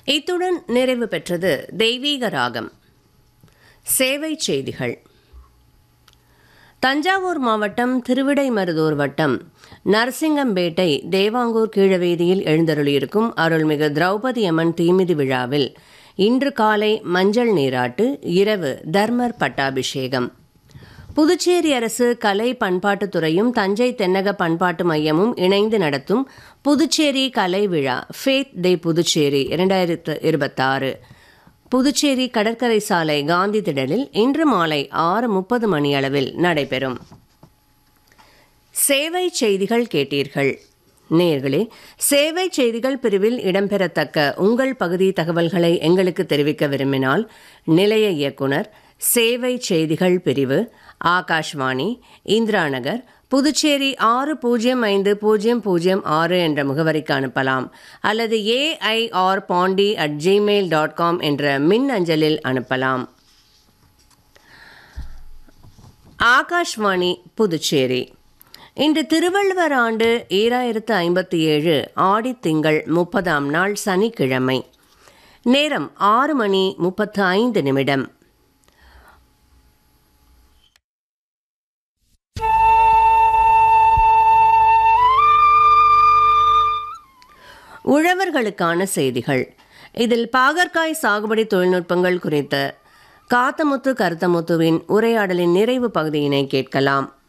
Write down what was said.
இத்துடன் நிறைவு பெற்றது தெய்வீக ராகம் சேவை செய்திகள் தஞ்சாவூர் மாவட்டம் திருவிடைமருதூர் வட்டம் நரசிங்கம்பேட்டை தேவாங்கூர் கீழவீதியில் எழுந்தருளியிருக்கும் அருள்மிகு திரௌபதி அம்மன் தீமிதி விழாவில் இன்று காலை மஞ்சள் நீராட்டு இரவு தர்மர் பட்டாபிஷேகம் புதுச்சேரி அரசு கலை பண்பாட்டுத் துறையும் தஞ்சை தென்னக பண்பாட்டு மையமும் இணைந்து நடத்தும் புதுச்சேரி கலை விழா ஃபேத் டே புதுச்சேரி இரண்டாயிரத்து இருபத்தாறு புதுச்சேரி கடற்கரை சாலை காந்தி திடலில் இன்று மாலை ஆறு முப்பது மணியளவில் நடைபெறும் சேவை செய்திகள் கேட்டீர்கள் நேர்களே சேவை செய்திகள் பிரிவில் இடம்பெறத்தக்க உங்கள் பகுதி தகவல்களை எங்களுக்கு தெரிவிக்க விரும்பினால் நிலைய இயக்குனர் சேவை செய்திகள் பிரிவு ஆகாஷ்வாணி இந்திரா நகர் புதுச்சேரி ஆறு பூஜ்ஜியம் ஐந்து பூஜ்ஜியம் பூஜ்ஜியம் ஆறு என்ற முகவரிக்கு அனுப்பலாம் அல்லது A I R Pondy at Gmail dot com என்ற மின் அஞ்சலில் அனுப்பலாம் ஆகாஷ்வாணி புதுச்சேரி இன்று திருவள்ளுவர் ஆண்டு ஈராயிரத்து ஐம்பத்தி ஏழு ஆடித்திங்கள் முப்பதாம் நாள் சனிக்கிழமை நேரம் ஆறு மணி முப்பத்து ஐந்து நிமிடம் உழவர்களுக்கான செய்திகள் இதில் பாகற்காய் சாகுபடி தொழில்நுட்பங்கள் குறித்த காத்தமுத்து கருத்தமுத்துவின் உரையாடலின் நிறைவு பகுதியினை கேட்கலாம்